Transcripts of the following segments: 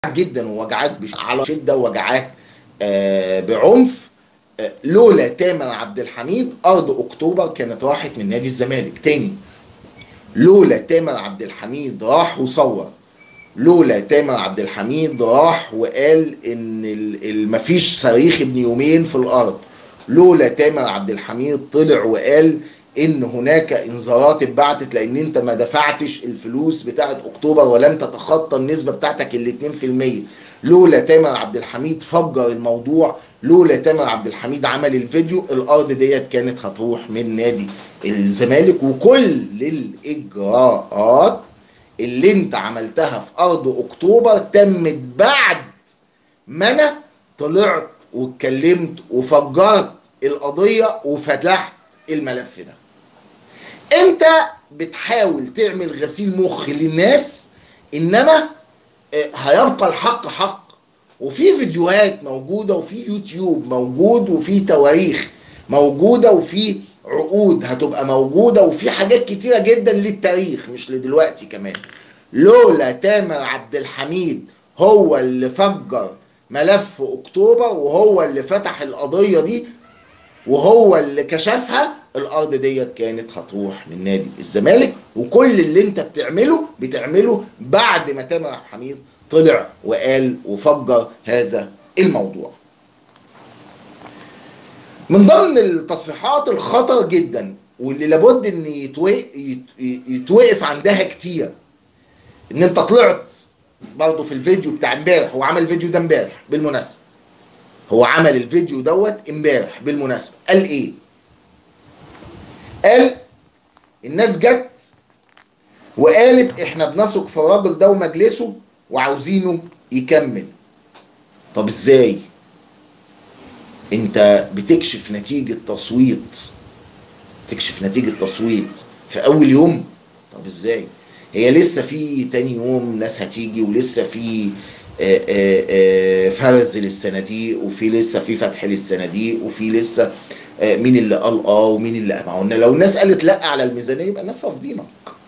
جدا ووجعاك على شده ووجعاك آه بعنف آه لولا تامر عبد الحميد ارض اكتوبر كانت راحت من نادي الزمالك تاني لولا تامر عبد الحميد راح وصور لولا تامر عبد الحميد راح وقال ان مفيش صريخ ابن يومين في الارض لولا تامر عبد الحميد طلع وقال ان هناك انذارات اتبعتت لان انت ما دفعتش الفلوس بتاعت اكتوبر ولم تتخطى النسبه بتاعتك ال 2% لولا تامر عبد الحميد فجر الموضوع لولا تامر عبد الحميد عمل الفيديو الارض ديت كانت هتروح من نادي الزمالك وكل الاجراءات اللي انت عملتها في ارض اكتوبر تمت بعد ما انا طلعت واتكلمت وفجرت القضيه وفتحت الملف ده انت بتحاول تعمل غسيل مخ للناس انما هيبقى الحق حق وفي فيديوهات موجوده وفي يوتيوب موجود وفي تواريخ موجوده وفي عقود هتبقى موجوده وفي حاجات كتيره جدا للتاريخ مش لدلوقتي كمان لولا تامر عبد الحميد هو اللي فجر ملف اكتوبر وهو اللي فتح القضيه دي وهو اللي كشفها الارض ديت كانت هتروح من نادي الزمالك وكل اللي انت بتعمله بتعمله بعد ما تامر حميد طلع وقال وفجر هذا الموضوع من ضمن التصريحات الخطر جدا واللي لابد ان يتوقف عندها كتير ان انت طلعت برضه في الفيديو بتاع امبارح هو عمل الفيديو ده امبارح بالمناسبه هو عمل الفيديو دوت امبارح بالمناسبه قال ايه قال الناس جت وقالت احنا بنثق في الراجل ده ومجلسه وعاوزينه يكمل طب ازاي انت بتكشف نتيجة تصويت تكشف نتيجة تصويت في اول يوم طب ازاي هي لسه في تاني يوم ناس هتيجي ولسه في آآ آآ فرز للصناديق وفي لسه في فتح للصناديق وفي لسه مين اللي قال اه ومين اللي ما قلنا لو الناس قالت لا على الميزانيه يبقى الناس رافضينك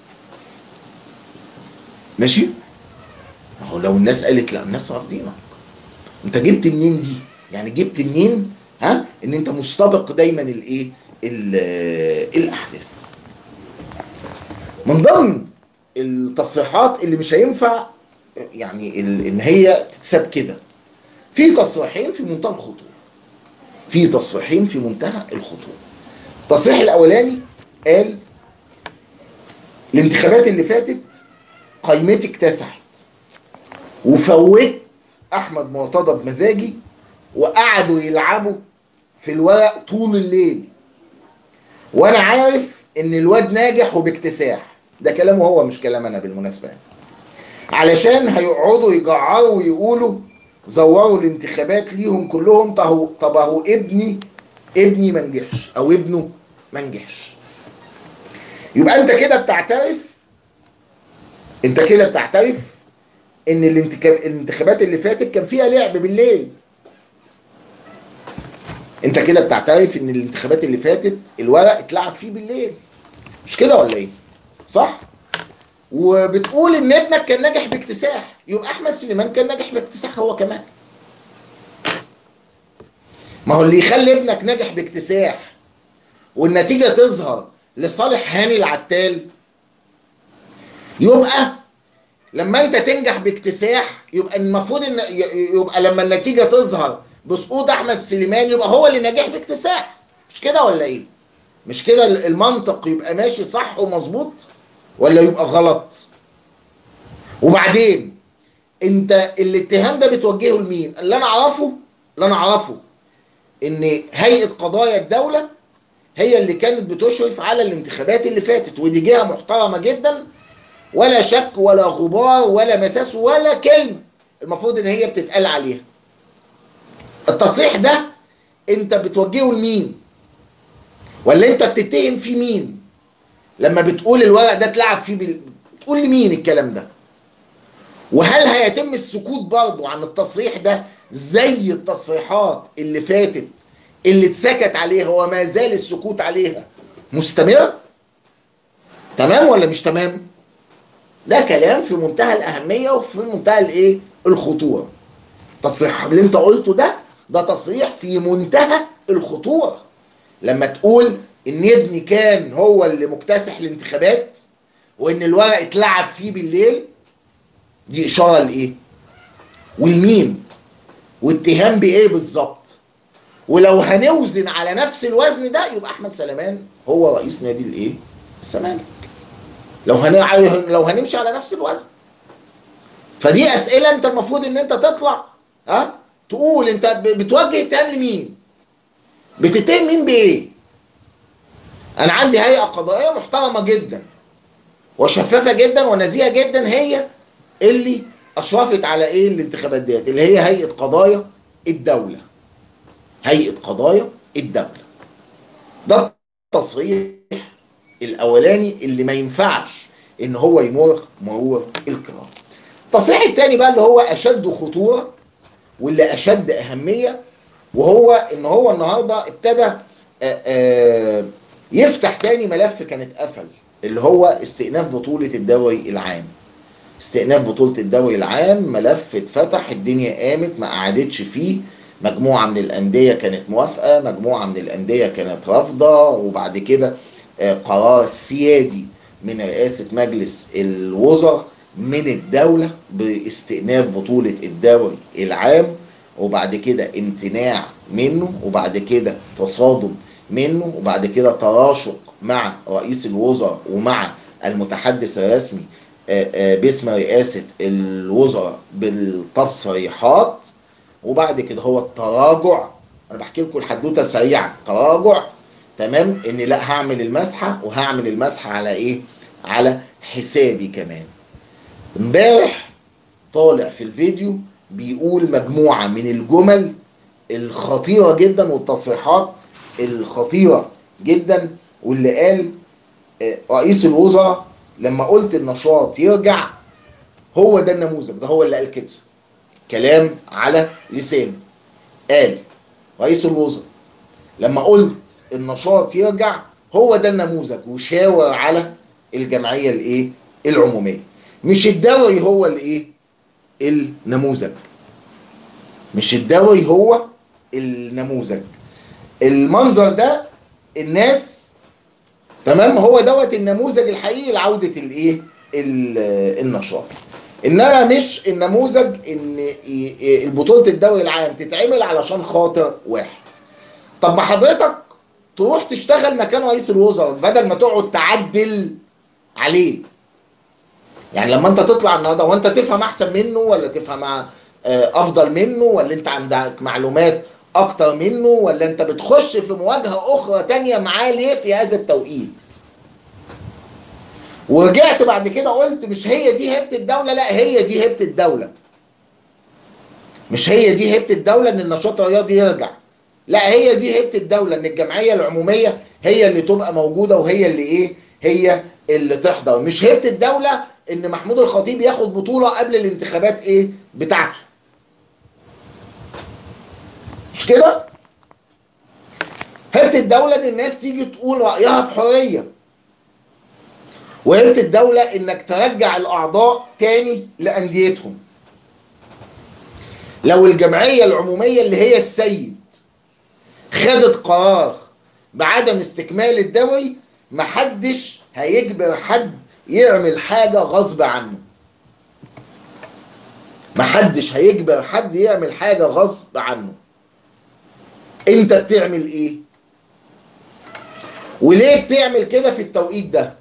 ماشي ما هو لو الناس قالت لا الناس رافضينك انت جبت منين دي يعني جبت منين ها ان انت مستبق دايما الايه الاحداث من ضمن التصريحات اللي مش هينفع يعني ان هي تتساب كده في تصريحين في منتهى الخطوره في تصريحين في منتهى الخطوره التصريح الاولاني قال الانتخابات اللي فاتت قيمتي اكتسحت وفوت احمد مرتضى بمزاجي وقعدوا يلعبوا في الورق طول الليل وانا عارف ان الواد ناجح وباكتساح ده كلامه هو مش كلام انا بالمناسبه يعني. علشان هيقعدوا يجعروا ويقولوا زوروا الانتخابات ليهم كلهم طب طب اهو ابني ابني ما نجحش او ابنه ما نجحش يبقى انت كده بتعترف انت كده بتعترف ان الانتخابات اللي فاتت كان فيها لعب بالليل انت كده بتعترف ان الانتخابات اللي فاتت الورق اتلعب فيه بالليل مش كده ولا ايه صح وبتقول ان ابنك كان ناجح باكتساح يبقى احمد سليمان كان ناجح باكتساح هو كمان ما هو اللي يخلي ابنك ناجح باكتساح والنتيجه تظهر لصالح هاني العتال يبقى لما انت تنجح باكتساح يبقى المفروض ان يبقى لما النتيجه تظهر بسقوط احمد سليمان يبقى هو اللي نجح باكتساح مش كده ولا ايه مش كده المنطق يبقى ماشي صح ومظبوط ولا يبقى غلط وبعدين انت الاتهام ده بتوجهه لمين اللي انا اعرفه اللي انا اعرفه ان هيئه قضايا الدوله هي اللي كانت بتشرف على الانتخابات اللي فاتت ودي جهه محترمه جدا ولا شك ولا غبار ولا مساس ولا كلمه المفروض ان هي بتتقال عليها التصريح ده انت بتوجهه لمين ولا انت بتتهم في مين لما بتقول الورق ده اتلعب فيه بال... بتقول لمين الكلام ده وهل هيتم السكوت برضه عن التصريح ده زي التصريحات اللي فاتت اللي اتسكت عليها وما زال السكوت عليها مستمر تمام ولا مش تمام ده كلام في منتهى الاهميه وفي منتهى الايه الخطوره تصريح اللي انت قلته ده ده تصريح في منتهى الخطوره لما تقول ان ابني كان هو اللي مكتسح الانتخابات وان الورق اتلعب فيه بالليل دي اشاره لايه والمين واتهام بايه بالظبط ولو هنوزن على نفس الوزن ده يبقى احمد سليمان هو رئيس نادي الايه الزمالك لو هن... لو هنمشي على نفس الوزن فدي اسئله انت المفروض ان انت تطلع ها تقول انت بتوجه اتهام لمين بتتهم مين بايه انا عندي هيئه قضائيه محترمه جدا وشفافه جدا ونزيهه جدا هي اللي اشرفت على ايه الانتخابات ديت اللي هي هيئه قضايا الدوله هيئه قضايا الدوله ده التصريح الاولاني اللي ما ينفعش ان هو يمر مرور الكرام التصريح الثاني بقى اللي هو اشد خطوره واللي اشد اهميه وهو ان هو النهارده ابتدى يفتح تاني ملف كان اتقفل اللي هو استئناف بطوله الدوري العام استئناف بطوله الدوري العام ملف اتفتح الدنيا قامت ما قعدتش فيه مجموعه من الانديه كانت موافقه مجموعه من الانديه كانت رافضه وبعد كده قرار سيادي من رئاسه مجلس الوزراء من الدوله باستئناف بطوله الدوري العام وبعد كده امتناع منه وبعد كده تصادم منه وبعد كده تراشق مع رئيس الوزراء ومع المتحدث الرسمي باسم رئاسة الوزراء بالتصريحات وبعد كده هو التراجع انا بحكي لكم الحدوته سريعا تراجع تمام ان لا هعمل المسحه وهعمل المسحه على ايه على حسابي كمان امبارح طالع في الفيديو بيقول مجموعه من الجمل الخطيره جدا والتصريحات الخطيره جدا واللي قال رئيس الوزراء لما قلت النشاط يرجع هو ده النموذج ده هو اللي قال كده كلام على لسانه قال رئيس الوزراء لما قلت النشاط يرجع هو ده النموذج وشاور على الجمعيه الايه العموميه مش الدوري هو الايه النموذج مش الدوري هو النموذج المنظر ده الناس تمام هو دوت النموذج الحقيقي لعوده الايه النشاط انما مش النموذج ان البطوله الدوري العام تتعمل علشان خاطر واحد طب ما حضرتك تروح تشتغل مكان رئيس الوزراء بدل ما تقعد تعدل عليه يعني لما انت تطلع النهارده وانت تفهم احسن منه ولا تفهم افضل منه ولا انت عندك معلومات اكتر منه ولا انت بتخش في مواجهه اخرى تانية معاه ليه في هذا التوقيت ورجعت بعد كده قلت مش هي دي هيبه الدوله لا هي دي هيبه الدوله مش هي دي هيبه الدوله ان النشاط الرياضي يرجع لا هي دي هيبه الدوله ان الجمعيه العموميه هي اللي تبقى موجوده وهي اللي ايه هي اللي تحضر مش هيبه الدوله ان محمود الخطيب ياخد بطوله قبل الانتخابات ايه بتاعته مش كده هيبه الدوله ان الناس تيجي تقول رايها بحريه وهيبه الدوله انك ترجع الاعضاء تاني لانديتهم لو الجمعيه العموميه اللي هي السيد خدت قرار بعدم استكمال الدوري محدش هيجبر حد يعمل حاجه غصب عنه محدش هيجبر حد يعمل حاجه غصب عنه انت بتعمل ايه وليه بتعمل كده في التوقيت ده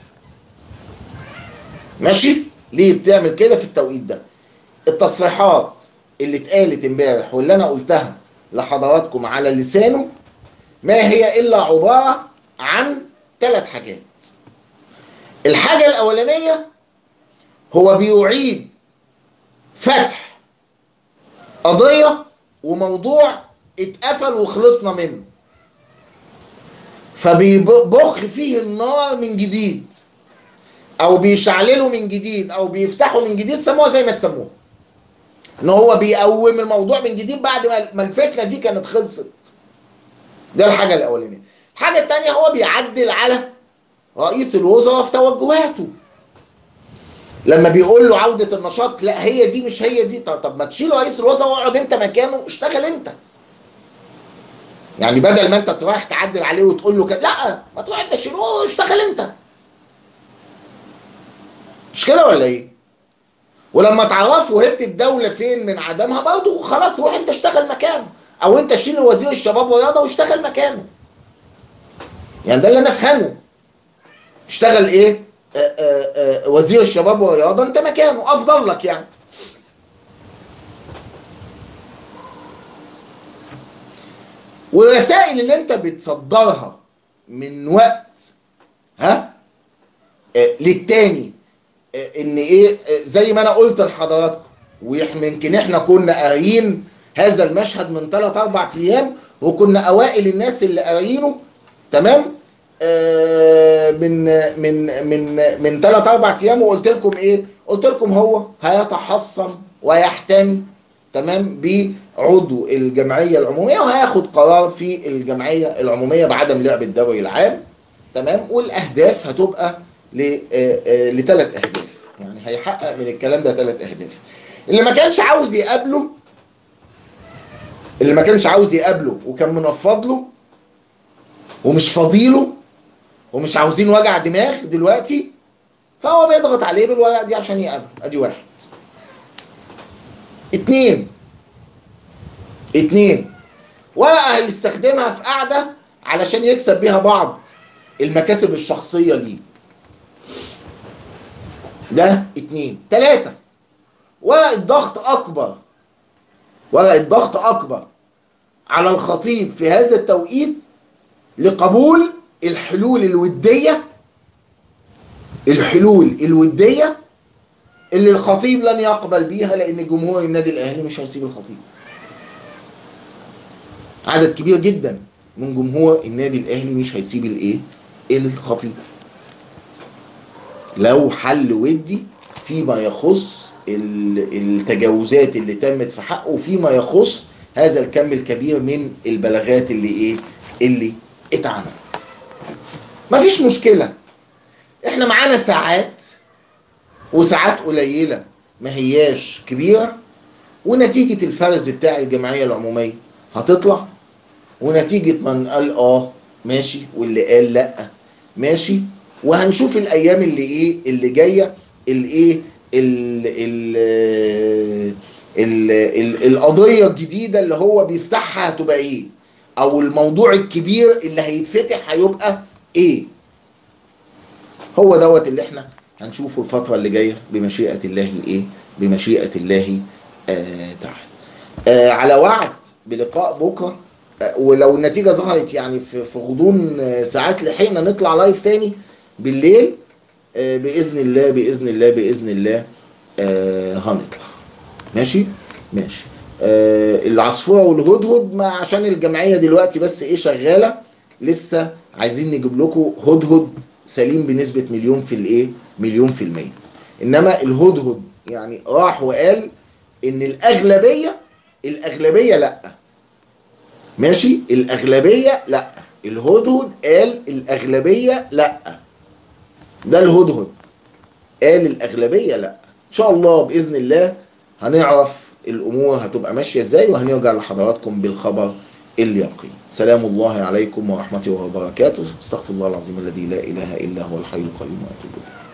ماشي ليه بتعمل كده في التوقيت ده التصريحات اللي اتقالت امبارح واللي انا قلتها لحضراتكم على لسانه ما هي الا عباره عن ثلاث حاجات الحاجه الاولانيه هو بيعيد فتح قضيه وموضوع اتقفل وخلصنا منه فبيبخ فيه النار من جديد او بيشعلله من جديد او بيفتحه من جديد سموها زي ما تسموها ان هو بيقوم الموضوع من جديد بعد ما الفتنه دي كانت خلصت ده الحاجه الاولانيه الحاجه الثانيه هو بيعدل على رئيس الوزراء في توجهاته لما بيقول له عوده النشاط لا هي دي مش هي دي طب, طب ما تشيل رئيس الوزراء واقعد انت مكانه اشتغل انت يعني بدل ما انت تروح تعدل عليه وتقول له كده لا ما تروح انت شيله واشتغل انت مش كده ولا ايه ولما تعرفوا هبه الدوله فين من عدمها برضه خلاص روح انت اشتغل مكانه او انت شيل وزير الشباب والرياضه واشتغل مكانه يعني ده اللي انا افهمه اشتغل ايه آآ آآ وزير الشباب والرياضه انت مكانه افضل لك يعني والرسائل اللي انت بتصدرها من وقت ها آه للتاني آه ان ايه آه زي ما انا قلت لحضراتكم ويمكن احنا كنا قاريين هذا المشهد من 3 4 ايام وكنا اوائل الناس اللي قارينه تمام آه من من من من 3 4 ايام وقلت لكم ايه قلت لكم هو هيتحصن ويحتمي تمام بعضو الجمعيه العموميه وهياخد قرار في الجمعيه العموميه بعدم لعب الدوري العام تمام والاهداف هتبقى لثلاث اهداف يعني هيحقق من الكلام ده ثلاث اهداف اللي ما كانش عاوز يقابله اللي ما كانش عاوز يقابله وكان منفض له ومش فاضيله ومش عاوزين وجع دماغ دلوقتي فهو بيضغط عليه بالورقه دي عشان يقابله ادي واحد اتنين اتنين ورقة هيستخدمها في قعدة علشان يكسب بيها بعض المكاسب الشخصية ليه ده اتنين تلاتة ورقة ضغط أكبر ورقة ضغط أكبر على الخطيب في هذا التوقيت لقبول الحلول الودية الحلول الودية اللي الخطيب لن يقبل بيها لان جمهور النادي الاهلي مش هيسيب الخطيب عدد كبير جدا من جمهور النادي الاهلي مش هيسيب الايه الخطيب لو حل ودي فيما يخص التجاوزات اللي تمت في حقه وفيما يخص هذا الكم الكبير من البلاغات اللي ايه اللي اتعملت مفيش مشكله احنا معانا ساعات وساعات قليلة ما هياش كبيرة ونتيجة الفرز بتاع الجمعية العمومية هتطلع ونتيجة من قال اه ماشي واللي قال لا ماشي وهنشوف الايام اللي ايه اللي جاية الايه ال ال ال ال القضية الجديدة اللي هو بيفتحها هتبقى ايه او الموضوع الكبير اللي هيتفتح هيبقى ايه هو دوت اللي احنا هنشوفه الفترة اللي جاية بمشيئة الله ايه بمشيئة الله آه تعالى آه على وعد بلقاء بكرة آه ولو النتيجة ظهرت يعني في, في غضون آه ساعات لحقنا نطلع لايف تاني بالليل آه بإذن الله بإذن الله بإذن الله آه هنطلع ماشي ماشي آه العصفورة والهدهد ما عشان الجمعية دلوقتي بس ايه شغالة لسه عايزين نجيب لكم هدهد سليم بنسبة مليون في الايه مليون في المية انما الهدهد يعني راح وقال ان الاغلبية الاغلبية لا ماشي الاغلبية لا الهدهد قال الاغلبية لا ده الهدهد قال الاغلبية لا ان شاء الله باذن الله هنعرف الامور هتبقى ماشية ازاي وهنرجع لحضراتكم بالخبر اليقين سلام الله عليكم ورحمته وبركاته استغفر الله العظيم الذي لا اله الا هو الحي القيوم واتوب اليه